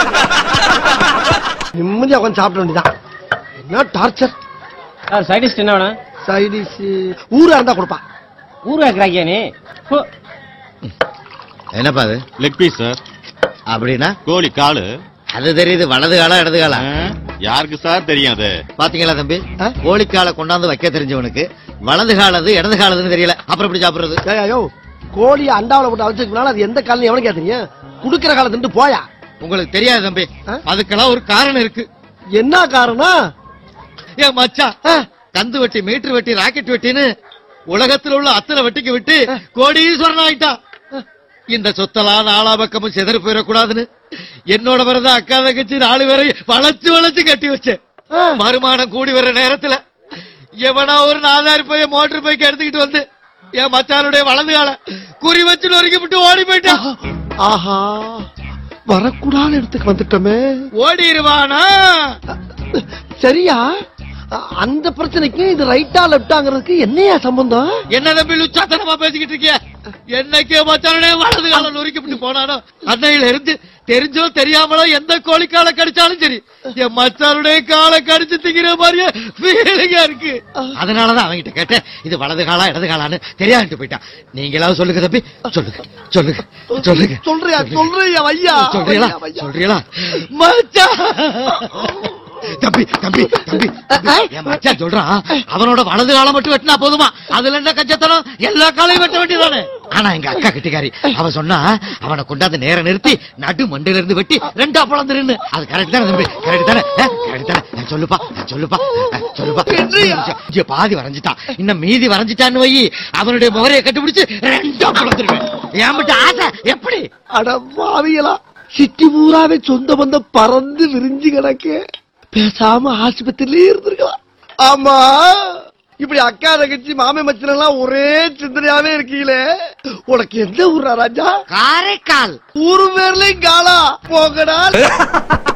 நிம்மதியா உட்காந்து சாப்பிட வேண்டியதான் என்ன டார்ச்சர் சார் சைடிஸ்ட் என்ன வேணும் சைடிஸ் ஊரா இருந்தா கொடுப்பான் ஊர் வைக்கிறாக்கியா நீ போ. என்னப்பா அது லெக் பீஸ் சார் அப்படின்னா கோழி காலு அது தெரியுது வலது காலா இடது காலா ஆ, யாருக்கு சார் தெரியும் அது பாத்தீங்களா தம்பி ஆ? கோழிக்கால கொண்டாந்து வைக்க தெரிஞ்சவனுக்கு வலது காலது இடது காலதுன்னு தெரியல அப்புறம் எப்படி சாப்பிடுறது ஏய்யா, யோ கோழி அண்டாவில போட்டு அழைச்சிருக்கனால அது எந்த காலம் எவனுக்கு கேட்டீங்க குடுக்கிற காலம் திண்டு போயா உங்களுக்கு தெரியாது தம்பி ஆ? அதுக்கெல்லாம் ஒரு காரணம் இருக்கு என்ன காரணம் ஏன் மச்சான் ஆ, கந்து வெட்டி மீட்டர் வெட்டி ராக்கெட் வெட்டின்னு உலகத்துல உள்ள அத்தனை வெட்டிக்கு விட்டு கோடீஸ்வரன் ஆயிட்டான் இந்த சொத்தெல்லாம் நாலா பக்கமும் செதறி போயிடக்கூடாதுன்னு என்னோட பிறந்த அக்கா தங்கச்சி நாலு பேரை வளைச்சு வளைச்சு கட்டி வச்சேன் ஆ. வருமானம் கூடி வர்ற நேரத்துல எவனா ஒரு நாலாயிரம் போய் மோட்டர் பைக் எடுத்துக்கிட்டு வந்து என் மச்சானுடைய வலது கால குறி வச்சு நொறுக்கி விட்டு ஓடி போயிட்டான் ஆஹா வரக்கூடாத இடத்துக்கு வந்துட்டோமே ஓடிடுவானா சரியா அ- அந்த பிரச்சனைக்கு இது ரைட்டா லெப்டாங்கிறதுக்கு என்னையா சம்பந்தம் என்ன தம்பி லுச்சாத்தனமா பேசிக்கிட்டு இருக்கிய என்னைக்கு மச்சானுடைய வலது காலம் நொறுக்கி விட்டு போனானோ அன்னையில இருந்து தெரிஞ்சோ தெரியாமலோ எந்த கோழிக்கால கடிச்சாலும் சரி என் மச்சானுடைய காலை கடிச்சு திங்கிற மாதிரியே ஃபீலிங்கா இருக்கு அதனாலதான் அவன்கிட்ட கேட்டேன் இது வலது காலா இடது காலான்னு தெரியாதுட்டு போயிட்டான் நீங்களாவது சொல்லுங்க தம்பி சொல்லுங்க சொல்லுங்க சொல்லுங்க சொல்றியா சொல்றியா ஐயா சொல்றீங்களா ஐயா, ஐயா. சொல்றீங்களா மச்சான் தம்பி தம்பி தம்பி தம்பி, என் மச்சான் சொல்றான் அவனோட வலது காலம் மட்டும் வெட்டினா போதுமா அதுல என்ன கஞ்சத்தனம் எல்லா காலையும் வெட்ட வேண்டியதானே ஆனா எங்க அக்கா கிட்டிக்காரி அவன் சொன்னா அவனை கொண்டாந்து நேர நிறுத்தி நடு மண்டையில இருந்து வெட்டி ரெண்டா பிளந்துருன்னு அது கரெக்ட் தானே தம்பி கரெக்ட் தானே கரெக்ட் தானே நான் சொல்லுப்பா நான் சொல்லுப்பா அஹ், சொல்லுப்பா இங்க பாதி வரைஞ்சிட்டான் இன்னும் மீதி வரைஞ்சிட்டான்னு வை அவனுடைய முகரையை கண்டுபிடிச்சு ரெண்டா பிளந்துருவேன் ஏன் மட்டும் ஆசை எப்படி அட பாவிகளா சிட்டி பூராவே சொந்த பந்தம் பறந்து விரிஞ்சு கிடக்கு பேசாம ஆஸ்பத்திரியிலே இருந்திருக்கலாம் ஆமா இப்படி அக்கா தங்கச்சி மாமே மச்சன் எல்லாம் ஒரே சிந்தனையாவே இருக்கீங்களே உனக்கு எந்த ஊரா ராஜா காரைக்கால் ஊரு பேர்லயும் காலா போகடா